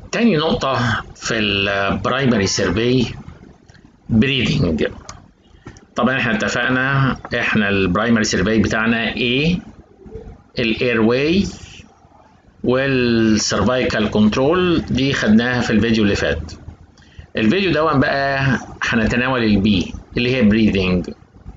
تاني نقطة في البرايمري سيرفي بريدنج طبعا احنا اتفقنا احنا البرايمري سيرفي بتاعنا ايه الاير واي والسيرفايكال كنترول دي خدناها في الفيديو اللي فات الفيديو ده بقى هنتناول البي اللي هي بريذنج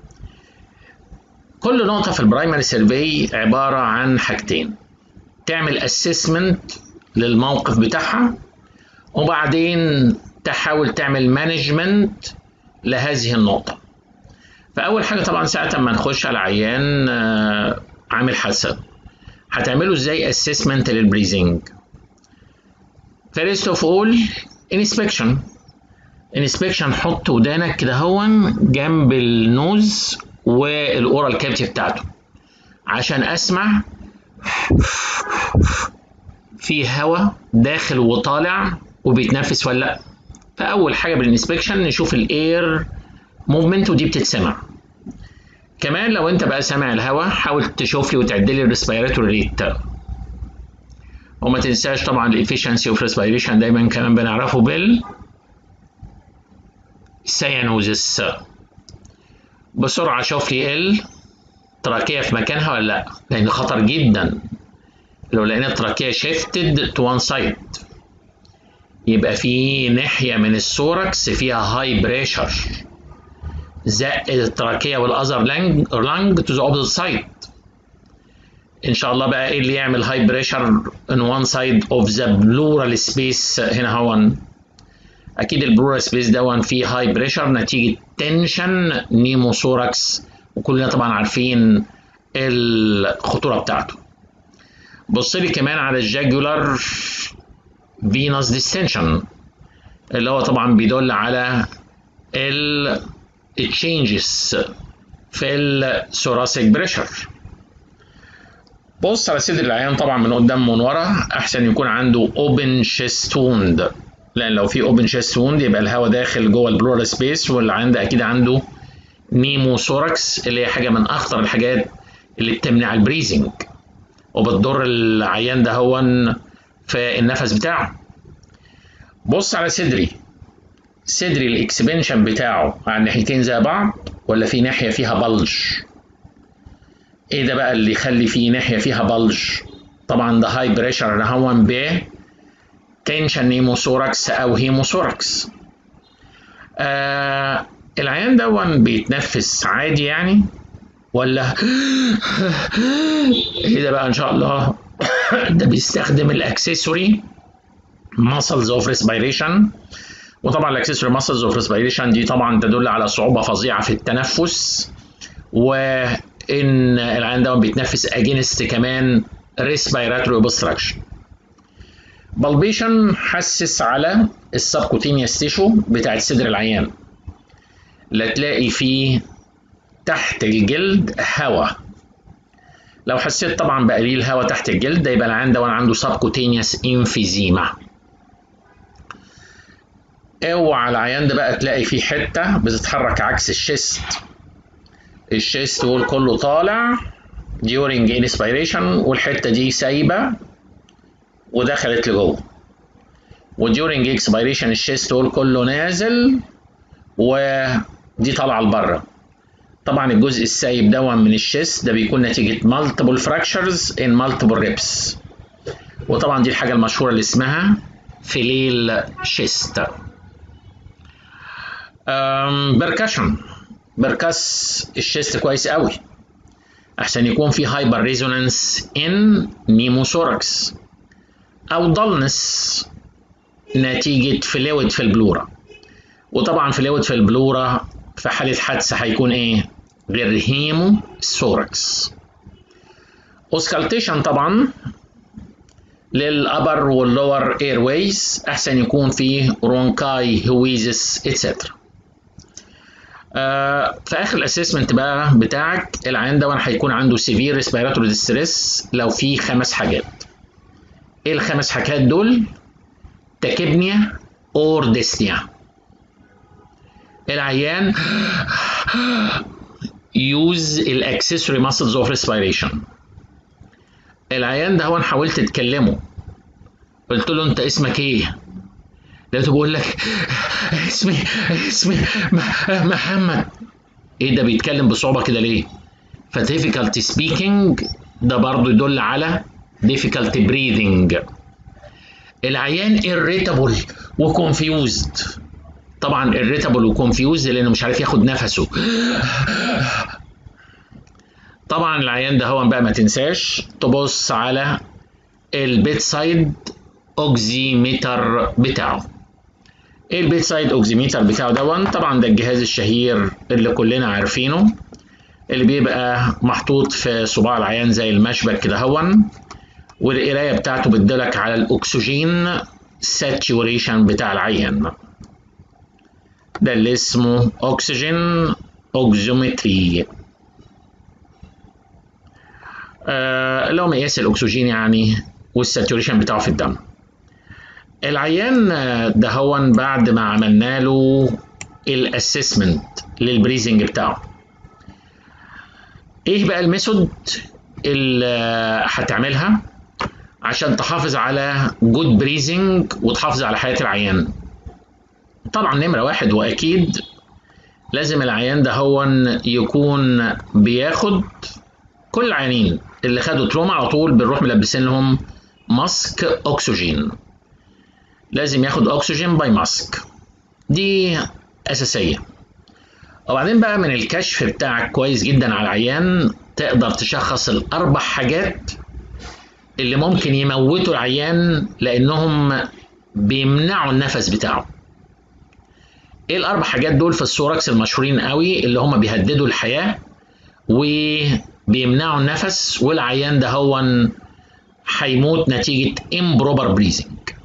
كل نقطة في البرايمري سيرفي عبارة عن حاجتين تعمل اسسمنت للموقف بتاعها وبعدين تحاول تعمل مانجمنت لهذه النقطة فأول حاجة طبعا ساعة ما نخش على عيان عامل حادثة هتعملوا ازاي اسسمنت للبريزنج first of all inspection inspection حط ودانك كده هون جنب النوز والاورال كافيتي بتاعته عشان اسمع في هواء داخل وطالع وبيتنفس ولا لا فاول حاجه بالانسبكشن نشوف الاير موفمنت ودي بتتسمع كمان لو انت بقى سامع الهواء حاول تشوف لي وتعد لي الريسبيراتوري ريت وما تنساش طبعا الافشنسي اوف ريسبيريشن دايما كمان بنعرفه بال سيانوزس بسرعه شوف لي ال تراكيه في مكانها ولا لا لان خطر جدا لو لقينا التراكيه شيفتد تو وان سايد يبقى في ناحيه من السوركس فيها هاي بريشر زق التراكيه والاذر لانج لانج تو ذا اوبوزيت سايد ان شاء الله بقى ايه اللي يعمل هاي بريشر ان وان سايد اوف ذا بلورال سبيس هنا هون اكيد البلورال سبيس دون فيه هاي بريشر نتيجه تنشن نيموثوركس وكلنا طبعا عارفين الخطوره بتاعته بص لي كمان على الجاجولار فينوس ديستنشن اللي هو طبعا بيدل على ال changes في الثوراسيك بريشر بص على صدر العيان طبعا من قدام من ورا احسن يكون عنده اوبن شيست ووند لان لو في اوبن شيست ووند يبقى الهواء داخل جوه البلورال سبيس والعيان ده اكيد عنده نيموثوركس اللي هي حاجه من اخطر الحاجات اللي بتمنع البريزنج وبتضر العيان ده هو في النفس بتاعه بص على صدري صدري الاكسبنشن بتاعه على الناحيتين زي بعض ولا في ناحيه فيها بلج ايه ده بقى اللي يخلي في ناحيه فيها بلج طبعا ده هاي بريشر نهون ب تنشن نيموثوركس او هيموثوركس آه العيان دون بيتنفس عادي يعني ولا ايه ده بقى ان شاء الله ده بيستخدم الاكسسوري muscles of respiration وطبعا الاكسسوري muscles of respiration دي طبعا تدل على صعوبه فظيعه في التنفس وان العيان ده بيتنفس اجينست كمان respiratory obstruction بلبيشن حسس على السبكوتينيوس تيشو بتاعت صدر العيان لا تلاقي فيه تحت الجلد هواء لو حسيت طبعا بقليل هواء تحت الجلد ده يبقى العيان ده عنده سبكوتينيوس انفيزيما اوعى العيان ده بقى تلاقي فيه حته بتتحرك عكس الشيست الشيست وول كله طالع during inspiration والحته دي سايبه ودخلت لجوه وديورنج اكسبيريشن الشيست وول كله نازل ودي طالعه لبره طبعا الجزء السايب ده من الشيست ده بيكون نتيجه مالتيبل فراكشرز ان مالتيبل ريبس وطبعا دي الحاجه المشهوره اللي اسمها فيليل شيست بركشن بركس الشيست كويس قوي احسن يكون في هايبر ريزونانس ان نيموثوركس او ضلنس نتيجه فلويد في البلورا وطبعا فلويد في البلورا في حاله حادثه هيكون ايه غير هيمو ثوركس اوسكالتيشن طبعا للابر واللور اير ويز احسن يكون فيه رونكاي هويزس اتسترا آه في اخر الاسسمنت بقى بتاعك العيان ده هيكون عنده سيفير ريسبيراتوري ديستريس لو في خمس حاجات ايه الخمس حاجات دول تاكيبنيا اور ديسنيا العيان يوز الاكسسوري ماسلز اوف ريسبيريشن العيان ده هو حاولت تكلمه قلت له انت اسمك ايه لقيته بيقول لك اسمي اسمي محمد ايه ده بيتكلم بصعوبه كده ليه فديفيكالتي سبيكينج ده برضو يدل على difficult breathing العيان irritable وكونفيوزد طبعا irritable وكونفيوزد لانه مش عارف ياخد نفسه طبعا العيان ده هو بقى ما تنساش تبص على البيت سايد اوكزيمتر بتاعه ايه البيت سايد اوكزيمتر بتاعه دون طبعا ده الجهاز الشهير اللي كلنا عارفينه اللي بيبقى محطوط في صباع العيان زي المشبك كده هون والقرايه بتاعته بتدلك على الاكسجين ساتوريشن بتاع العيان ده اللي اسمه اكسجين اوكزومتري آه اللي هو مقياس الاكسجين يعني والساتوريشن بتاعه في الدم العيان ده هون بعد ما عملنا له الاسسمنت للبريزنج بتاعه ايه بقى الميثود اللي هتعملها عشان تحافظ على جود بريزنج وتحافظ على حياه العيان طبعا نمره واحد واكيد لازم العيان ده هو يكون بياخد كل العيانين اللي خدوا تروما على طول بنروح ملبسين لهم ماسك اكسجين لازم ياخد اكسجين باي ماسك دي اساسيه وبعدين بقى من الكشف بتاعك كويس جدا على العيان تقدر تشخص الاربع حاجات اللي ممكن يموتوا العيان لانهم بيمنعوا النفس بتاعه ايه الاربع حاجات دول في السوركس المشهورين قوي اللي هم بيهددوا الحياه وبيمنعوا النفس والعيان ده هو هيموت نتيجه improper breathing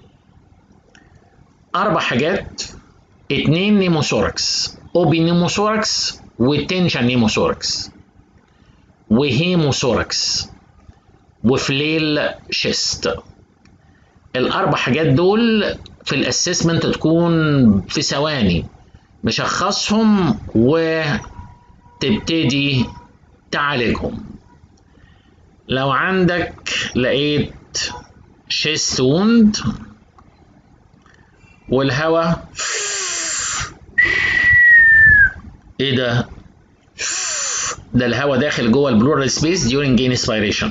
اربع حاجات اتنين نيموثوركس اوبي نيموثوركس وتنشن نيموثوركس وهيموثوركس وفليل شيست الاربع حاجات دول في الاسسمنت تكون في ثواني مشخصهم وتبتدي تعالجهم لو عندك لقيت شيست ووند والهواء ايه ده ده الهواء داخل جوه البلورال سبيس during inspiration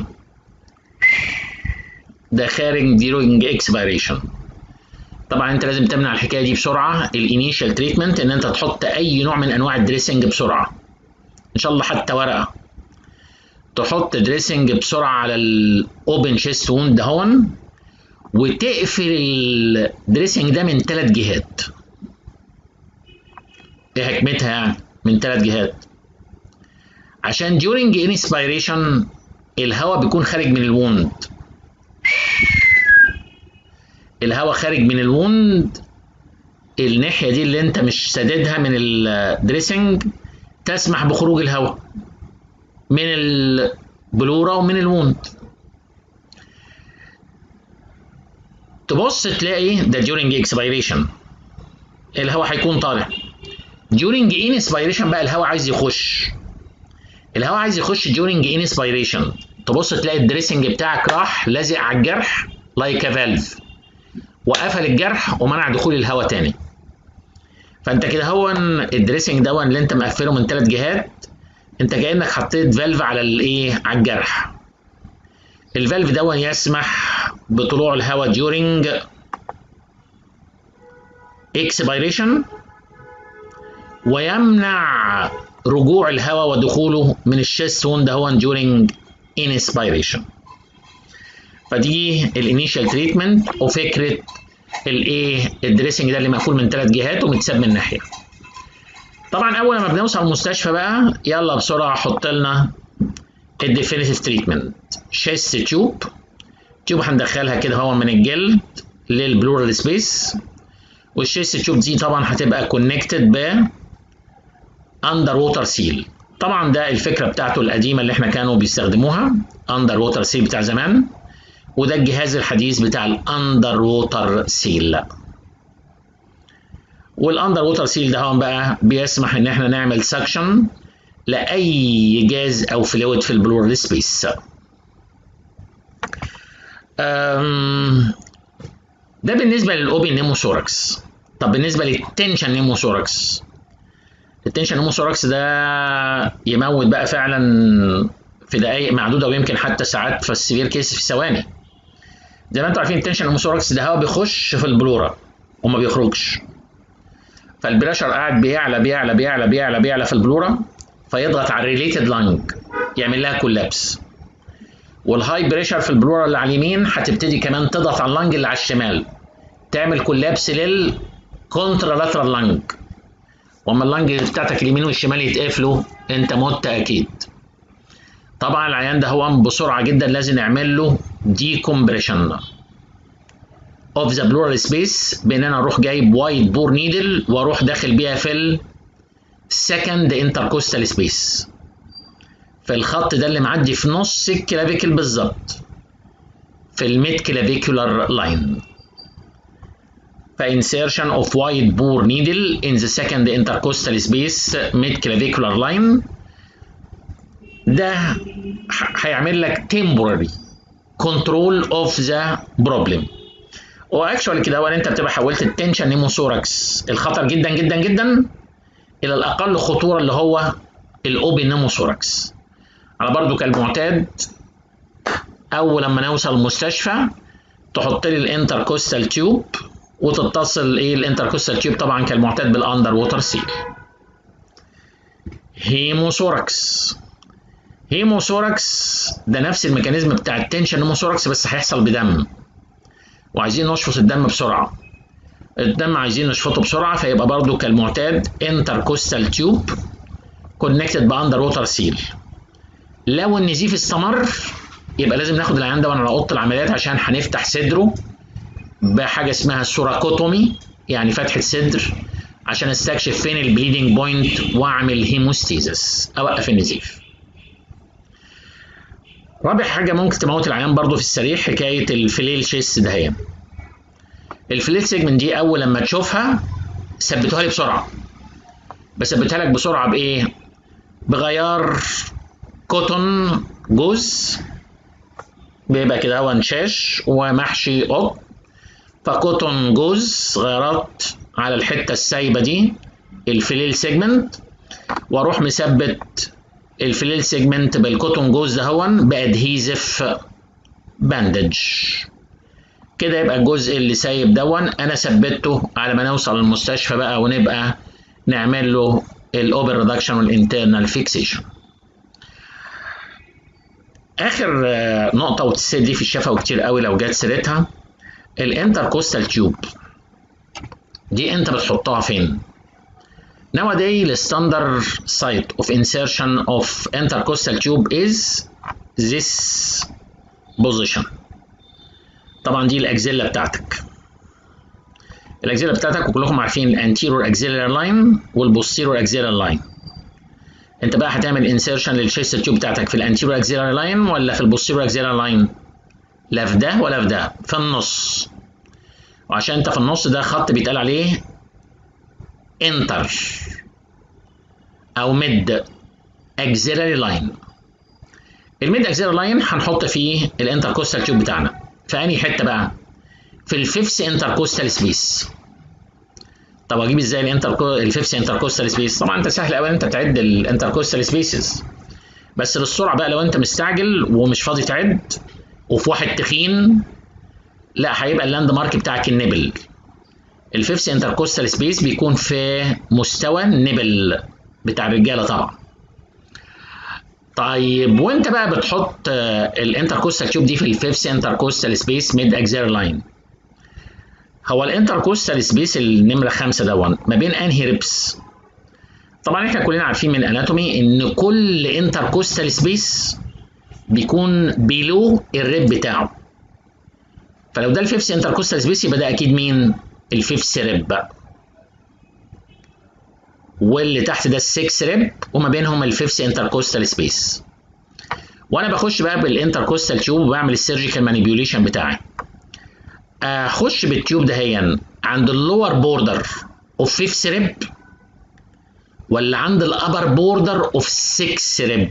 ده خارج during expiration طبعا انت لازم تمنع الحكايه دي بسرعه الانيشال تريتمنت ان انت تحط اي نوع من انواع الدريسنج بسرعه ان شاء الله حتى ورقه تحط دريسنج بسرعه على الاوبن شيست ووند دهون وتقفل الدريسنج ده من ثلاث جهات ايه حكمتها يعني من ثلاث جهات عشان during inspiration الهواء بيكون خارج من الوند الهواء خارج من الوند الناحية دي اللي انت مش ساددها من الدريسنج تسمح بخروج الهواء من البلورة ومن الوند تبص تلاقي ده during expiration الهواء هيكون طالع during inspiration بقى الهواء عايز يخش الهواء عايز يخش during inspiration تبص تلاقي الدريسنج بتاعك راح لازق على الجرح لايك like فالف وقفل الجرح ومنع دخول الهواء تاني فانت كده هو الدريسنج دون اللي انت مقفله من ثلاث جهات انت كانك حطيت فالف على الايه على الجرح الفالف دون يسمح بطلوع الهواء during expiration ويمنع رجوع الهواء ودخوله من الشيست ووند هو during inspiration فدي الانيشال تريتمنت وفكره الايه الدريسنج ده اللي مقفول من ثلاث جهات ومتساب من ناحيه طبعا اول ما بنوصل المستشفى بقى يلا بسرعه حط لنا الديفينيتيف تريتمنت شيست تيوب تيوب هندخلها كده هو من الجلد للبلورال سبيس والشيست تيوب دي طبعا هتبقى كونكتد ب اندر ووتر سيل طبعا ده الفكره بتاعته القديمه اللي احنا كانوا بيستخدموها اندر ووتر سيل بتاع زمان وده الجهاز الحديث بتاع الاندر ووتر سيل والاندر ووتر سيل ده هون بقى بيسمح ان احنا نعمل سكشن لاي جاز او فلويد في البلورال سبيس ده بالنسبه للاوبن نيموثوركس طب بالنسبه للتنشن نيموثوركس التنشن نيموثوركس ده يموت بقى فعلا في دقائق معدوده ويمكن حتى ساعات في السيفير كيس في ثواني زي ما انتم عارفين التنشن نيموثوركس ده هواء بيخش في البلورا وما بيخرجش فالبريشر قاعد بيعلى بيعلى بيعلى بيعلى بيعلى في البلورا فيضغط على الريليتد لانج يعمل لها كولابس والهاي بريشر في البلورا اللي على اليمين هتبتدي كمان تضغط على اللانج اللي على الشمال تعمل كولابس للكونترالاترال لانج واما اللانج بتاعتك اليمين والشمال يتقفلوا انت مت اكيد طبعا العيان ده هو بسرعه جدا لازم نعمل له دي كومبريشن اوف ذا بلورال سبيس بان انا اروح جايب وايت بور نيدل واروح داخل بيها في السكند انتركوستال سبيس في الخط ده اللي معدي في نص الكلافيكل بالظبط في الميد كلافيكولار لاين فانسيرشن اوف وايت بور نيدل in the second intercostal space mid clavicular line ده هيعمل لك temporary control of the problem واكشوالي كده هو انت بتبقى حولت التنشن نيموثوركس الخطر جدا جدا جدا الى الاقل خطوره اللي هو الاوبن نيموثوركس على برضو كالمعتاد اول لما نوصل المستشفى تحط لي الانتركوستال تيوب وتتصل ايه الانتركوستال تيوب طبعا كالمعتاد بالاندر ووتر سيل هيموثوركس هيموثوركس ده نفس الميكانيزم بتاع التنشن هيموثوركس بس هيحصل بدم وعايزين نشفط الدم بسرعه الدم عايزين نشفطه بسرعه فيبقى برضو كالمعتاد انتركوستال تيوب كونكتد باندر ووتر سيل لو النزيف استمر يبقى لازم ناخد العيان ده على اوضه العمليات عشان هنفتح صدره بحاجه اسمها سوراكوتومي يعني فتحه صدر عشان استكشف فين البليدنج بوينت واعمل هيموستيزس اوقف النزيف رابع حاجه ممكن تموت العيان برضو في السريع حكايه الفليل شيست دهيا الفليل سيجمنت دي اول لما تشوفها ثبتوها لي بسرعه بثبتها لك بسرعه بايه بغيار كوتون جوز بيبقى كده هو نشاش ومحشي قط فكوتون جوز غيرات على الحته السايبه دي الفليل سيجمنت واروح مثبت الفليل سيجمنت بالكوتون جوز دهون بادهيزف باندج كده يبقى الجزء اللي سايب دون انا ثبته على ما نوصل المستشفى بقى ونبقى نعمل له الاوبر ريدكشن والانترنال فيكسيشن اخر نقطه وتسال دي في الشفا كتير قوي لو جت سيرتها الانتركوستال تيوب دي انت بتحطها فين nowadays the standard site of insertion of intercostal tube is this position طبعا دي الاكزيلا بتاعتك الاكزيلا بتاعتك وكلكم عارفين الانتيرور اكزيلر لاين والبوستيرور اكزيلر لاين انت بقى هتعمل انسيرشن للشيست تيوب بتاعتك في الانتيرور اكزيلر لاين ولا في البوستيرور اكزيلر لاين لا في ده ولا في ده في النص وعشان انت في النص ده خط بيتقال عليه انتر او ميد اكزيلري لاين الميد اكزيلري لاين هنحط فيه الانتركوستال تيوب بتاعنا في انهي حته بقى في الفيفث انتركوستال سبيس طب اجيب ازاي الانتر الفيفث انتركوستال سبيس طبعا انت سهل قوي انت تعد الانتركوستال سبيسز بس للسرعه بقى لو انت مستعجل ومش فاضي تعد وفي واحد تخين لا هيبقى اللاند مارك بتاعك النبل الفيفث انتركوستال سبيس بيكون في مستوى النبل بتاع الرجاله طبعا طيب وانت بقى بتحط الانتركوستال تيوب دي في الفيفث انتركوستال سبيس ميد اكزير لاين هو الانتركوستال سبيس النمره خمسه دون ما بين انهي ريبس طبعا احنا كلنا عارفين من الاناتومي ان كل انتركوستال سبيس بيكون بيلو الريب بتاعه فلو ده الفيفث انتركوستال سبيس يبقى ده اكيد مين الفيفث ريب بقى واللي تحت ده السكس ريب وما بينهم الفيفث انتركوستال سبيس وانا بخش بقى بالانتركوستال تيوب وبعمل السيرجيكال مانيبيوليشن بتاعي اخش بالتيوب دهيا عند اللور بوردر اوف فيفث ريب ولا عند الابر بوردر اوف 6 ريب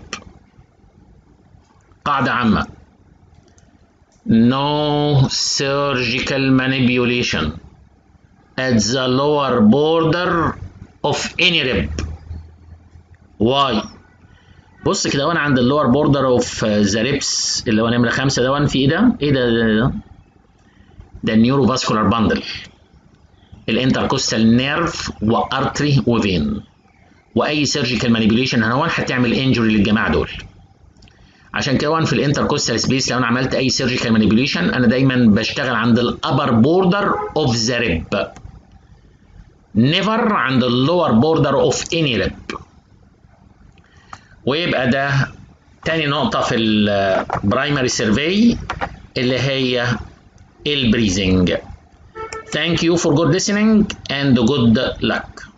قاعده عامه no surgical manipulation at the lower border of any rib why بص كده وانا عند اللور بوردر اوف ذا ريبس اللي هو نمره خمسه ده في ايه ده؟ ايه ده ده ده؟ ده النيورو فاسكولار باندل الانتركوستال نيرف وارتري وفين واي سيرجيكال مانيبيوليشن هنا هتعمل انجري للجماعه دول عشان كده في الانتركوستال سبيس لو انا عملت اي سيرجيكال مانيبيوليشن انا دايما بشتغل عند الابر بوردر اوف ذا ريب نيفر عند اللور بوردر اوف اني ريب ويبقى ده تاني نقطة في البرايمري سيرفي اللي هي البريزنج Thank you for good listening and good luck.